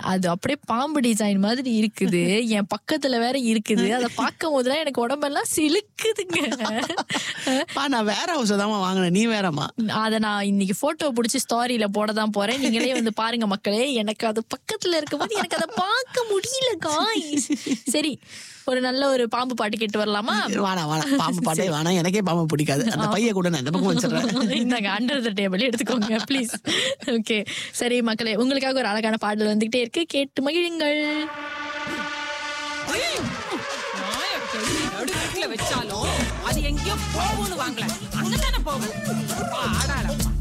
அது அப்படியே பாம்பு டிசைன் மாதிரி இருக்குது என் பக்கத்துல வேற இருக்குது அதை பார்க்கும் போதுலாம் எனக்கு உடம்பெல்லாம் சிலுக்குதுங்க பா நான் வேற ஹவுஸ் தாம்மா வாங்கினேன் நீ வேறம்மா அத நான் இன்னைக்கு போட்டோ புடிச்சு ஸ்டாரியில போட தான் போறேன் நீங்களே வந்து பாருங்க மக்களே எனக்கு அது பக்கத்துல இருக்கும்போது எனக்கு அதை பார்க்க முடியல காய்ஸ் சரி ஒரு நல்ல ஒரு பாம்பு பாட்டு கேட்டு வரலாமா வேணாம் வேணாம் பாம்பு பாட்டே வேணாம் எனக்கே பாம்பு பிடிக்காது அந்த பைய கூட நான் இந்த பக்கம் வச்சிடுறேன் இந்தாங்க அண்டர் த டேபிள் எடுத்துக்கோங்க ப்ளீஸ் ஓகே சரி மக்களே உங்களுக்காக ஒரு அழகான பாடல் வந்துகிட்டே இருக்கு கேட்டு மகிழுங்கள் நடு வீட்டுல வச்சாலும் அது எங்கேயோ போகும்னு வாங்கல அங்கதானே போகும் ஆடாடா